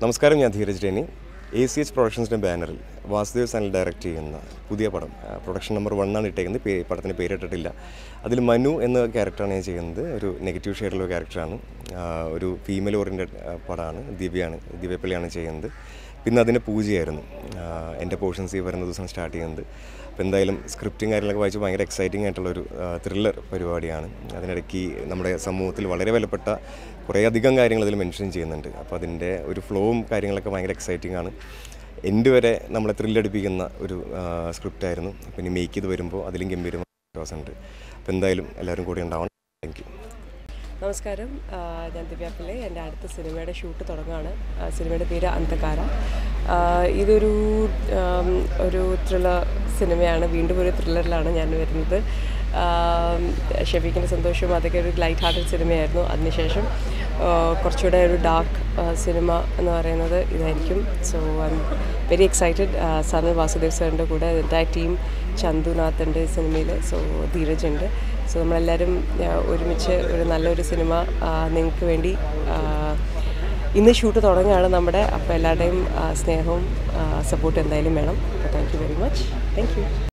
നമസ്കാരം ഞാൻ Dheeraj Reni A C H പ്രൊഡക്ഷൻസിൻ്റെ ബാനറിൽ വാസുദേവ് സാനിൽ ഡയറക്റ്റ് ചെയ്യുന്ന പുതിയ പടം ആ, പ്രൊഡക്ഷൻ നമ്പർ വൺ ആണ് ഇട്ടേക്കുന്നത് പേ പടത്തിന് പേരിട്ടിട്ടില്ല അതിൽ മനു എന്ന ക്യാരക്ടറാണ് ഞാൻ ചെയ്യുന്നത് ഒരു നെഗറ്റീവ് ഷെയ്ഡിലുള്ള ക്യാരക്ടറാണ് ആ, ഒരു ഫീമെയിൽ ഓറിയൻറ്റഡ് പടമാണ് ദിവ്യയാണ് ദിവ്യപ്പള്ളിയാണ് ചെയ്യുന്നത് പിന്നെ അതിൻ്റെ പൂജയായിരുന്നു ആ, എൻ്റെ പോർഷൻസ് ഈ വരുന്ന ദിവസം സ്റ്റാർട്ട് ചെയ്യുന്നത് അപ്പോൾ എന്തായാലും സ്ക്രിപ്റ്റും കാര്യങ്ങളൊക്കെ വായിച്ച് ഭയങ്കര എക്സൈറ്റിംഗ് ആയിട്ടുള്ളൊരു ത്രില്ലർ പരിപാടിയാണ് അതിനിടയ്ക്ക് നമ്മുടെ സമൂഹത്തിൽ വളരെ വിലപ്പെട്ട കുറേയധികം കാര്യങ്ങൾ അതിൽ മെൻഷൻ ചെയ്യുന്നുണ്ട് അപ്പോൾ അതിൻ്റെ ഒരു ഫ്ലോവും കാര്യങ്ങളൊക്കെ ഭയങ്കര എക്സൈറ്റിംഗ് ആണ് എൻഡ് വരെ നമ്മളെ ത്രില്ലടിപ്പിക്കുന്ന ഒരു സ്ക്രിപ്റ്റായിരുന്നു അപ്പോൾ ഇനി മേക്ക് ചെയ്ത് വരുമ്പോൾ അതിലും ഗംഭീരമായ വിശ്വാസമുണ്ട് അപ്പോൾ എന്തായാലും എല്ലാവരും കൂടി ഉണ്ടാവണം താങ്ക് യു നമസ്കാരം ആ, ഞാൻ ദിവ്യ പിള്ളை എൻ്റെ അടുത്ത സിനിമയുടെ ഷൂട്ട് തുടങ്ങുകയാണ് ആ, സിനിമയുടെ പേര് അന്തകാര ആ, ഇതൊരു ആം, ഒരു ത്രില്ലർ സിനിമയാണ് വീണ്ടും ഒരു ത്രില്ലറിലാണ് ഞാൻ വരുന്നത് ആം, ഷെഫീഖിൻ്റെ സന്തോഷം അതൊക്കെ ഒരു ലൈറ്റ് ഹാർട്ടഡ് സിനിമയായിരുന്നു അതിനുശേഷം ആ, കുറച്ചുകൂടെ ഒരു ഡാർക്ക് സിനിമ എന്ന് പറയുന്നത് ഇതായിരിക്കും so I'm very excited Sanal Vasudev സാറിൻ്റെ കൂടെ എൻ്റെ ടീം ചന്തുനാഥ് ഉണ്ട് സിനിമയിൽ സോ ധീരജ് ഉണ്ട് സോ നമ്മളെല്ലാവരും ആ, ഒരുമിച്ച് ഒരു നല്ലൊരു സിനിമ നിങ്ങൾക്ക് വേണ്ടി ആ, ഇന്ന് ഷൂട്ട് തുടങ്ങുകയാണ് നമ്മുടെ അപ്പോൾ എല്ലാവരുടെയും ആ, സ്നേഹവും സപ്പോർട്ടും എന്തായാലും വേണം അപ്പോൾ thank you very much thank U